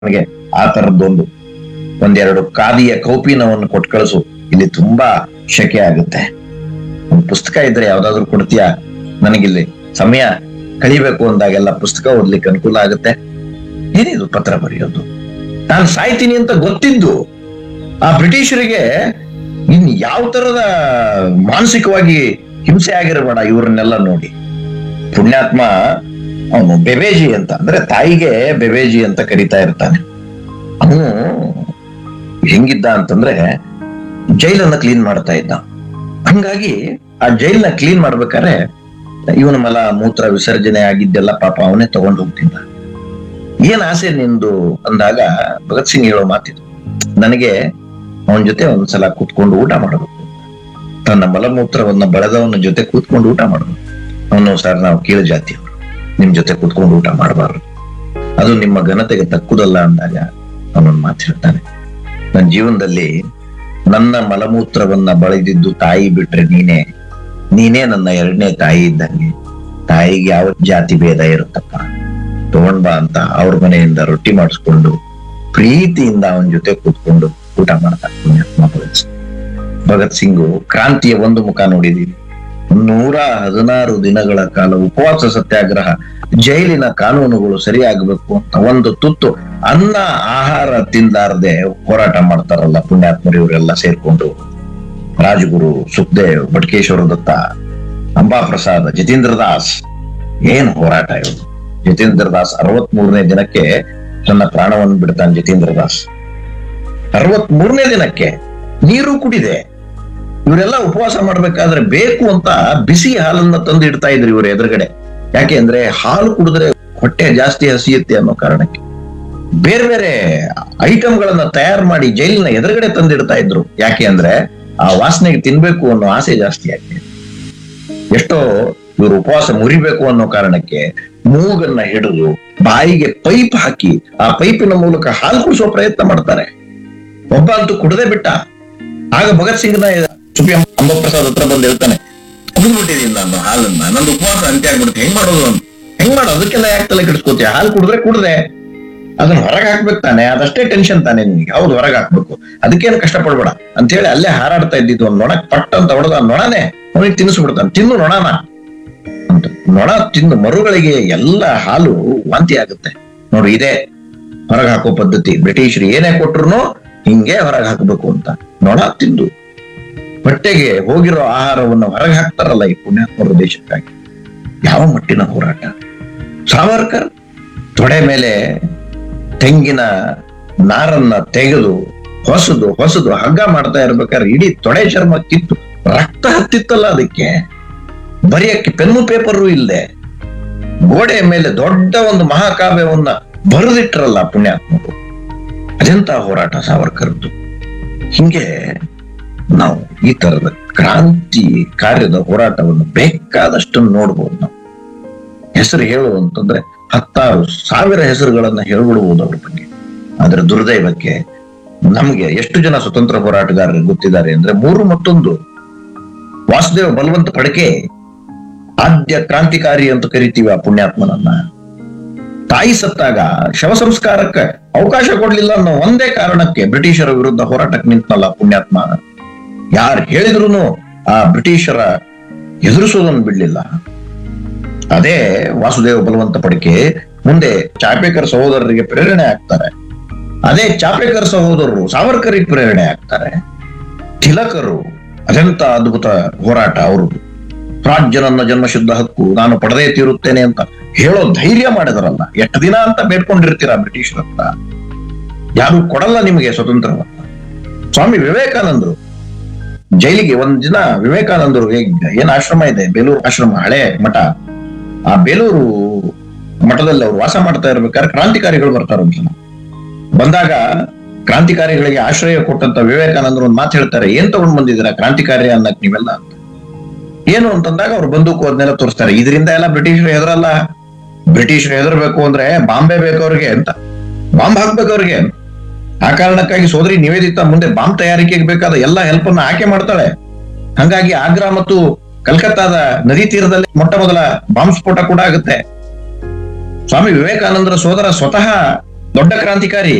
ನನಗೆ ಆ ತರದ್ದೊಂದು ಒಂದೆರಡು ಖಾದಿಯ ಕೌಪಿನವನ್ನು ಕೊಟ್ಟು ಕಳಿಸು ಇಲ್ಲಿ ತುಂಬಾ ಶಕೆ ಆಗುತ್ತೆ ಒಂದು ಪುಸ್ತಕ ಇದ್ರೆ ಯಾವ್ದಾದ್ರು ಕೊಡ್ತೀಯಾ ನನಗಿಲ್ಲಿ ಸಮಯ ಕಳಿಬೇಕು ಅಂದಾಗೆಲ್ಲ ಪುಸ್ತಕ ಓದ್ಲಿಕ್ಕೆ ಅನುಕೂಲ ಆಗುತ್ತೆ ಏನಿದು ಪತ್ರ ಬರೆಯೋದು ನಾನು ಸಾಯ್ತೀನಿ ಅಂತ ಗೊತ್ತಿದ್ದು ಆ ಬ್ರಿಟಿಷರಿಗೆ ಇನ್ ಯಾವ ತರದ ಮಾನಸಿಕವಾಗಿ ಹಿಂಸೆ ಆಗಿರಬೇಡ ಇವ್ರನ್ನೆಲ್ಲ ನೋಡಿ ಪುಣ್ಯಾತ್ಮ ಅವನು ಬೆಬೇಜಿ ಅಂತ ಅಂದ್ರೆ ತಾಯಿಗೆ ಬೆಬೇಜಿ ಅಂತ ಕರಿತಾ ಇರ್ತಾನೆ ಅವನು ಹೆಂಗಿದ್ದ ಅಂತಂದ್ರೆ ಜೈಲನ್ನ ಕ್ಲೀನ್ ಮಾಡ್ತಾ ಇದ್ದ ಹಂಗಾಗಿ ಆ ಜೈಲ್ನ ಕ್ಲೀನ್ ಮಾಡ್ಬೇಕಾದ್ರೆ ಇವನ ಮಲ ಮೂತ್ರ ವಿಸರ್ಜನೆ ಆಗಿದ್ದೆಲ್ಲ ಪಾಪ ಅವನೇ ತಗೊಂಡು ಹೋಗ್ತಿದ್ದ ಏನ್ ಆಸೆ ನಿಂದು ಅಂದಾಗ ಭಗತ್ ಸಿಂಗ್ ಹೇಳೋ ಮಾತಿದು ನನಗೆ ಅವನ ಜೊತೆ ಒಂದ್ಸಲ ಕೂತ್ಕೊಂಡು ಊಟ ಮಾಡಬೇಕು ತನ್ನ ಮಲಮೂತ್ರವನ್ನ ಬಳದವನ ಜೊತೆ ಕೂತ್ಕೊಂಡು ಊಟ ಮಾಡಬೇಕು ಅವನು ಸರ್ ನಾವು ಕೀಳು ಜಾತಿಯವರು ನಿಮ್ ಜೊತೆ ಕೂತ್ಕೊಂಡು ಊಟ ಮಾಡಬಾರ್ದು ಅದು ನಿಮ್ಮ ಘನತೆಗೆ ತಕ್ಕುದಲ್ಲ ಅಂದಾಗ ಅವನೊಂದು ಮಾತು ಹೇಳ್ತಾನೆ ನನ್ನ ಜೀವನದಲ್ಲಿ ನನ್ನ ಮಲಮೂತ್ರವನ್ನ ಬಳದಿದ್ದು ತಾಯಿ ಬಿಟ್ರೆ ನೀನೇ ನೀನೇ ನನ್ನ ಎರಡನೇ ತಾಯಿ ಇದ್ದಂಗೆ ತಾಯಿಗೆ ಯಾವ ಜಾತಿ ಭೇದ ಇರುತ್ತಪ್ಪ ತಗೊಂಡ್ ಬಾ ಅಂತ ಅವ್ರ ಮನೆಯಿಂದ ರೊಟ್ಟಿ ಮಾಡಿಸ್ಕೊಂಡು ಪ್ರೀತಿಯಿಂದ ಅವನ ಜೊತೆ ಕೂತ್ಕೊಂಡು ಊಟ ಮಾಡ್ತಾರೆ ಪುಣ್ಯಾತ್ಮ ಭಗತ್ ಸಿಂಗ್ ಭಗತ್ ಸಿಂಗು ಕ್ರಾಂತಿಯ ಒಂದು ಮುಖ ನೋಡಿದೀವಿ ನೂರ ಹದಿನಾರು ದಿನಗಳ ಕಾಲ ಉಪವಾಸ ಸತ್ಯಾಗ್ರಹ ಜೈಲಿನ ಕಾನೂನುಗಳು ಸರಿಯಾಗಬೇಕು ಅಂತ ಒಂದು ತುತ್ತು ಅನ್ನ ಆಹಾರ ತಿಂದಾರದೆ ಹೋರಾಟ ಮಾಡ್ತಾರಲ್ಲ ಪುಣ್ಯಾತ್ಮರು ಇವರೆಲ್ಲ ಸೇರ್ಕೊಂಡು ರಾಜಗುರು ಸುಖದೇವ್ ಬಟ್ಕೇಶ್ವರ ದತ್ತ ಅಂಬಾಪ್ರಸಾದ್ ಜಿತೇಂದ್ರ ದಾಸ್ ಏನ್ ಹೋರಾಟ ಇವರು ಜಿತೇಂದ್ರ ದಾಸ್ ಅರವತ್ ಮೂರನೇ ದಿನಕ್ಕೆ ತನ್ನ ಪ್ರಾಣವನ್ನು ಬಿಡ್ತಾನೆ ಜಿತೇಂದ್ರ ದಾಸ್ ಅರವತ್ ಮೂರನೇ ದಿನಕ್ಕೆ ನೀರು ಕುಡಿದೆ ಇವರೆಲ್ಲ ಉಪವಾಸ ಮಾಡ್ಬೇಕಾದ್ರೆ ಬೇಕು ಅಂತ ಬಿಸಿ ಹಾಲನ್ನ ತಂದು ಇಡ್ತಾ ಇದ್ರು ಇವರು ಎದುರುಗಡೆ ಯಾಕೆ ಅಂದ್ರೆ ಹಾಲು ಕುಡಿದ್ರೆ ಹೊಟ್ಟೆ ಜಾಸ್ತಿ ಹಸಿಯುತ್ತೆ ಅನ್ನೋ ಕಾರಣಕ್ಕೆ ಬೇರೆ ಬೇರೆ ಐಟಮ್ಗಳನ್ನ ತಯಾರು ಮಾಡಿ ಜೈಲಿನ ಎದುರುಗಡೆ ತಂದಿಡ್ತಾ ಇದ್ರು ಯಾಕೆ ಅಂದ್ರೆ ಆ ವಾಸನೆಗೆ ತಿನ್ಬೇಕು ಅನ್ನೋ ಆಸೆ ಜಾಸ್ತಿ ಆಗಿದೆ ಎಷ್ಟೋ ಇವರು ಉಪವಾಸ ಮುರಿಬೇಕು ಅನ್ನೋ ಕಾರಣಕ್ಕೆ ಮೂಗನ್ನ ಹಿಡಿದು ಬಾಯಿಗೆ ಪೈಪ್ ಹಾಕಿ ಆ ಪೈಪಿನ ಮೂಲಕ ಹಾಲು ಕುಡಿಸೋ ಪ್ರಯತ್ನ ಮಾಡ್ತಾರೆ ಒಬ್ಬ ಅಂತೂ ಕುಡದೆ ಬಿಟ್ಟ ಆಗ ಭಗತ್ ಸಿಂಗ್ನ ಸುಪಿ ಅಂಬಪ್ರಸಾದ್ ಹತ್ರ ಬಂದು ಹೇಳ್ತಾನೆ ಕುಡಿದ್ಬಿಟ್ಟಿದ್ದೀನಿ ನಾನು ಹಾಲನ್ನ ನಂದು ಉಪವಾಸ ಅಂತ್ಯ ಆಗ್ಬಿಡುತ್ತೆ ಹೆಂಗ್ ಮಾಡೋದು ಅಂತ ಹೆಂಗ್ ಮಾಡೋದು ಅದಕ್ಕೆಲ್ಲ ಯಾಕೆ ತಲೆ ಕೆಡಿಸ್ಕೋತೀಯ ಹಾಲು ಕುಡಿದ್ರೆ ಕುಡ್ದೆ ಅದನ್ನ ಹೊರಗೆ ಹಾಕ್ಬೇಕು ತಾನೆ ಅದಷ್ಟೇ ಟೆನ್ಷನ್ ತಾನೆ ನಿನ್ಗೆ ಹೌದು ಹೊರಗೆ ಹಾಕ್ಬೇಕು ಅದಕ್ಕೇನು ಕಷ್ಟಪಡ್ಬೇಡ ಅಂತ ಹೇಳಿ ಅಲ್ಲೇ ಹಾರಾಡ್ತಾ ಇದ್ದಿದ್ದು ಒಂದ್ ನೊಣ ಪಟ್ ಅಂತ ಹೊಡೆದ ನೊಣನೆ ಅವನಿಗೆ ತಿನ್ನಿಸ್ಬಿಡ್ತಾನೆ ತಿನ್ನು ನೊಣನ ಅಂತ ನೊಣ ತಿಂದು ಮರುಗಳಿಗೆ ಎಲ್ಲ ಹಾಲು ವಾಂತಿ ಆಗುತ್ತೆ ನೋಡಿ ಇದೇ ಹೊರಗೆ ಹಾಕೋ ಪದ್ಧತಿ ಬ್ರಿಟಿಷರು ಏನೇ ಕೊಟ್ರು ಹಿಂಗೆ ಹೊರಗೆ ಹಾಕಬೇಕು ಅಂತ ನೊಣ ತಿಂದು ಹೊಟ್ಟೆಗೆ ಹೋಗಿರೋ ಆಹಾರವನ್ನು ಹೊರಗೆ ಹಾಕ್ತಾರಲ್ಲ ಈ ಪುಣ್ಯಾತ್ಮರ ದೇಶಕ್ಕಾಗಿ ಯಾವ ಮಟ್ಟಿನ ಹೋರಾಟ ಸಾವರ್ಕರ್ ತೊಡೆ ಮೇಲೆ ತೆಂಗಿನ ನಾರನ್ನ ತೆಗೆದು ಹೊಸದು ಹೊಸದು ಹಗ್ಗ ಮಾಡ್ತಾ ಇರ್ಬೇಕಾದ್ರೆ ಇಡೀ ತೊಡೆ ಚರ್ಮ ಕಿತ್ತು ರಕ್ತ ಹತ್ತಿತ್ತಲ್ಲ ಅದಕ್ಕೆ ಬರೆಯಕ್ಕೆ ಪೆನ್ನು ಪೇಪರು ಇಲ್ಲದೆ ಗೋಡೆ ಮೇಲೆ ದೊಡ್ಡ ಒಂದು ಮಹಾಕಾವ್ಯವನ್ನ ಬರೆದಿಟ್ರಲ್ಲ ಪುಣ್ಯಾತ್ಮರು ಅದೆಂತ ಹೋರಾಟ ಸಾವರ್ಕರ್ದು ಹಿಂಗೆ ನಾವು ಈ ತರದ ಕ್ರಾಂತಿ ಕಾರ್ಯದ ಹೋರಾಟವನ್ನು ಬೇಕಾದಷ್ಟು ನೋಡ್ಬೋದು ನಾವು ಹೆಸರು ಹೇಳು ಅಂತಂದ್ರೆ ಹತ್ತಾರು ಸಾವಿರ ಹೆಸರುಗಳನ್ನ ಹೇಳ್ಬಿಡ್ಬೋದು ಅವ್ರ ಬಗ್ಗೆ ಆದ್ರೆ ದುರ್ದೈವಕ್ಕೆ ನಮ್ಗೆ ಎಷ್ಟು ಜನ ಸ್ವತಂತ್ರ ಹೋರಾಟಗಾರರು ಗೊತ್ತಿದ್ದಾರೆ ಅಂದ್ರೆ ಮೂರು ಮತ್ತೊಂದು ವಾಸುದೇವ ಬಲವಂತ ಪಡಕೆ ಆದ್ಯ ಕ್ರಾಂತಿಕಾರಿ ಅಂತ ಕರಿತೀವಿ ಆ ಪುಣ್ಯಾತ್ಮನನ್ನ ತಾಯಿ ಸತ್ತಾಗ ಶವ ಸಂಸ್ಕಾರಕ್ಕೆ ಅವಕಾಶ ಕೊಡ್ಲಿಲ್ಲ ಅನ್ನೋ ಒಂದೇ ಕಾರಣಕ್ಕೆ ಬ್ರಿಟಿಷರ ವಿರುದ್ಧ ಹೋರಾಟಕ್ಕೆ ನಿಂತನಲ್ಲ ಪುಣ್ಯಾತ್ಮ ಯಾರು ಹೇಳಿದ್ರು ಆ ಬ್ರಿಟಿಷರ ಎದುರಿಸೋದನ್ನು ಬಿಡ್ಲಿಲ್ಲ ಅದೇ ವಾಸುದೇವ ಬಲವಂತ ಪಡಿಕೆ ಮುಂದೆ ಚಾಪೇಕರ್ ಸಹೋದರರಿಗೆ ಪ್ರೇರಣೆ ಆಗ್ತಾರೆ ಅದೇ ಚಾಪೇಕರ್ ಸಹೋದರರು ಸಾವರ್ಕರಿಗೆ ಪ್ರೇರಣೆ ಆಗ್ತಾರೆ ತಿಲಕರು ಅದೆಂತ ಅದ್ಭುತ ಹೋರಾಟ ಅವ್ರದ್ದು ರಾಜ್ಯ ನನ್ನ ಜನ್ಮಶುದ್ಧ ಹಕ್ಕು ನಾನು ಪಡೆದೇ ತೀರುತ್ತೇನೆ ಅಂತ ಹೇಳೋ ಧೈರ್ಯ ಮಾಡಿದ್ರಲ್ಲ ಎಷ್ಟು ದಿನ ಅಂತ ಬೇಡ್ಕೊಂಡಿರ್ತೀರಾ ಬ್ರಿಟಿಷರ ಹತ್ರ ಯಾರು ಕೊಡಲ್ಲ ನಿಮಗೆ ಸ್ವತಂತ್ರವನ್ನ ಸ್ವಾಮಿ ವಿವೇಕಾನಂದರು ಜೈಲಿಗೆ ಒಂದ್ ದಿನ ವಿವೇಕಾನಂದರು ಏನ್ ಆಶ್ರಮ ಇದೆ ಬೇಲೂರು ಆಶ್ರಮ ಹಳೆ ಮಠ ಆ ಬೇಲೂರು ಮಠದಲ್ಲಿ ಅವ್ರು ವಾಸ ಮಾಡ್ತಾ ಇರ್ಬೇಕಾದ್ರೆ ಕ್ರಾಂತಿಕಾರಿಗಳು ಬರ್ತಾರೆ ಒಂದ್ಸಲ ಬಂದಾಗ ಕ್ರಾಂತಿಕಾರಿಗಳಿಗೆ ಆಶ್ರಯ ಕೊಟ್ಟಂತ ವಿವೇಕಾನಂದರು ಒಂದ್ ಮಾತು ಹೇಳ್ತಾರೆ ಏನ್ ತಗೊಂಡ್ ಬಂದಿದ್ದೀರಾ ಕ್ರಾಂತಿಕಾರಿ ಅನ್ನಕ್ ನೀವೆಲ್ಲ ಅಂತ ಏನು ಅಂತಂದಾಗ ಅವ್ರು ಬಂದೂಕು ಅದನ್ನೆಲ್ಲ ತೋರಿಸ್ತಾರೆ ಇದರಿಂದ ಎಲ್ಲ ಬ್ರಿಟಿಷರು ಹೆದರಲ್ಲ ಬ್ರಿಟಿಷರು ಹೆದರ್ಬೇಕು ಅಂದ್ರೆ ಬಾಂಬೆ ಬೇಕು ಅವ್ರಿಗೆ ಅಂತ ಬಾಂಬ್ ಹಾಕ್ಬೇಕು ಅವ್ರಿಗೆ ಆ ಕಾರಣಕ್ಕಾಗಿ ಸೋದರಿ ನಿವೇದಿತಾ ಮುಂದೆ ಬಾಂಬ್ ತಯಾರಿಕೆಗೆ ಬೇಕಾದ ಎಲ್ಲ ಹೆಲ್ಪ್ ಅನ್ನ ಆಯ್ಕೆ ಮಾಡ್ತಾಳೆ ಹಂಗಾಗಿ ಆಗ್ರಾ ಮತ್ತು ಕಲ್ಕತ್ತಾದ ನದಿ ತೀರದಲ್ಲಿ ಮೊಟ್ಟ ಮೊದಲ ಬಾಂಬ್ ಸ್ಫೋಟ ಕೂಡ ಆಗುತ್ತೆ ಸ್ವಾಮಿ ವಿವೇಕಾನಂದರ ಸೋದರ ಸ್ವತಃ ದೊಡ್ಡ ಕ್ರಾಂತಿಕಾರಿ